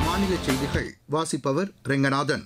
மாநில செய்திகள் வாசிப்பவர் ரெங்கநாதன்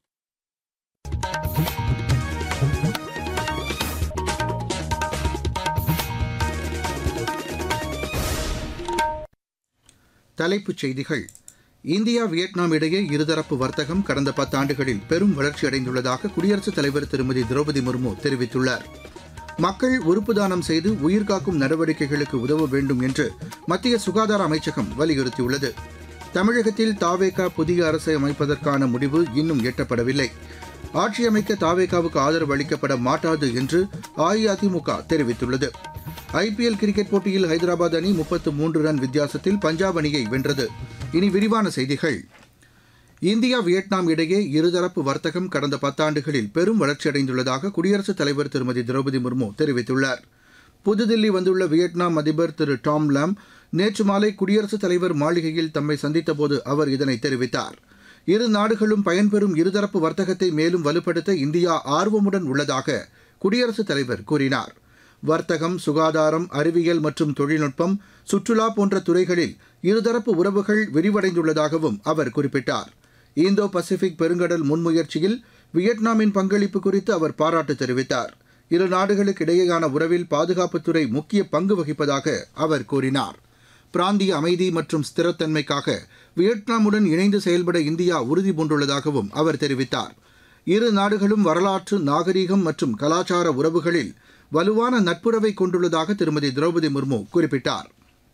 தலைப்புச் செய்திகள் இந்தியா வியட்நாம் இடையே இருதரப்பு வர்த்தகம் கடந்த பத்தாண்டுகளில் பெரும் வளர்ச்சியடைந்துள்ளதாக குடியரசுத் தலைவர் திருமதி திரௌபதி முர்மு தெரிவித்துள்ளார் மக்கள் உறுப்பு தானம் செய்து உயிர்காக்கும் நடவடிக்கைகளுக்கு உதவ வேண்டும் என்று மத்திய சுகாதார அமைச்சகம் வலியுறுத்தியுள்ளது தமிழகத்தில் தாவேகா புதிய அரசை அமைப்பதற்கான முடிவு இன்னும் எட்டப்படவில்லை ஆட்சி அமைக்க தாவேகாவுக்கு ஆதரவு அளிக்கப்பட மாட்டாது என்று அஇஅதிமுக தெரிவித்துள்ளது ஐபிஎல் கிரிக்கெட் போட்டியில் ஹைதராபாத் அணி முப்பத்து மூன்று ரன் வித்தியாசத்தில் பஞ்சாப் அணியை வென்றது இனி விரிவான செய்திகள் இந்தியா வியட்நாம் இடையே இருதரப்பு வர்த்தகம் கடந்த பத்தாண்டுகளில் பெரும் வளர்ச்சியடைந்துள்ளதாக குடியரசுத் தலைவர் திருமதி திரௌபதி முர்மு தெரிவித்துள்ளார் புதுதில்லி வந்துள்ள வியட்நாம் அதிபர் திரு டாம் லாம் நேற்று மாலை குடியரசுத் தலைவர் மாளிகையில் தம்மை சந்தித்தபோது அவர் இதனை தெரிவித்தார் இரு நாடுகளும் பயன்பெறும் இருதரப்பு வர்த்தகத்தை மேலும் வலுப்படுத்த இந்தியா ஆர்வமுடன் உள்ளதாக குடியரசுத் தலைவர் கூறினார் வர்த்தகம் சுகாதாரம் அறிவியல் மற்றும் தொழில்நுட்பம் சுற்றுலா போன்ற துறைகளில் இருதரப்பு உறவுகள் விரிவடைந்துள்ளதாகவும் அவர் குறிப்பிட்டார் இந்தோ பசிபிக் பெருங்கடல் முன்முயற்சியில் வியட்நாமின் பங்களிப்பு குறித்து அவர் பாராட்டு தெரிவித்தார் இரு நாடுகளுக்கு இடையேயான உறவில் பாதுகாப்புத்துறை முக்கிய பங்கு வகிப்பதாக அவர் கூறினார் பிராந்திய அமைதி மற்றும் ஸ்திரத்தன்மைக்காக வியட்நாமுடன் இணைந்து செயல்பட இந்தியா உறுதி பூண்டுள்ளதாகவும் அவர் தெரிவித்தார் இரு நாடுகளும் வரலாற்று நாகரீகம் மற்றும் கலாச்சார உறவுகளில் வலுவான நட்புறவை கொண்டுள்ளதாக திருமதி திரௌபதி முர்மு குறிப்பிட்டார்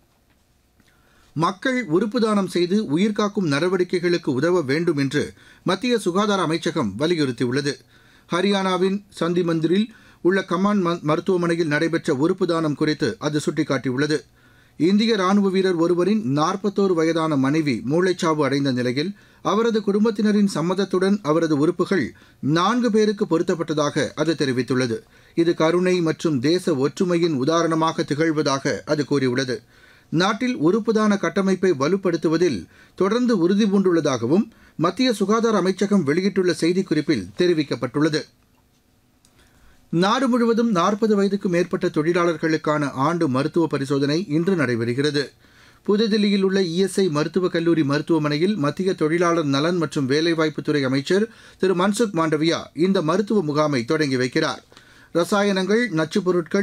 மக்கள் உறுப்பு தானம் செய்து உயிர்காக்கும் நடவடிக்கைகளுக்கு உதவ வேண்டும் என்று மத்திய சுகாதார அமைச்சகம் வலியுறுத்தியுள்ளது ஹரியானாவின் சந்திமந்திரில் உள்ள கமான் மருத்துவமனையில் நடைபெற்ற உறுப்பு தானம் குறித்து அது சுட்டிக்காட்டியுள்ளது இந்திய ராணுவ வீரர் ஒருவரின் நாற்பத்தோரு வயதான மனைவி மூளைச்சாவு அடைந்த நிலையில் அவரது குடும்பத்தினரின் சம்மதத்துடன் அவரது உறுப்புகள் நான்கு பேருக்கு பொருத்தப்பட்டதாக அது தெரிவித்துள்ளது இது கருணை மற்றும் தேச ஒற்றுமையின் உதாரணமாக திகழ்வதாக அது கூறியுள்ளது நாட்டில் உறுப்புதான கட்டமைப்பை வலுப்படுத்துவதில் தொடர்ந்து உறுதி பூண்டுள்ளதாகவும் மத்திய சுகாதார அமைச்சகம் வெளியிட்டுள்ள செய்திக்குறிப்பில் தெரிவிக்கப்பட்டுள்ளது நாடு முழுவதும் நாற்பது வயதுக்கு மேற்பட்ட தொழிலாளர்களுக்கான ஆண்டு மருத்துவ பரிசோதனை இன்று நடைபெறுகிறது புதுதில்லியில் உள்ள இஎஸ்ஐ மருத்துவக் கல்லூரி மருத்துவமனையில் மத்திய தொழிலாளர் நலன் மற்றும் வேலைவாய்ப்புத்துறை அமைச்சர் திரு மன்சுக் மாண்டவியா இந்த மருத்துவ முகாமை தொடங்கி வைக்கிறார் ரசாயனங்கள் நச்சுப் பொருட்கள்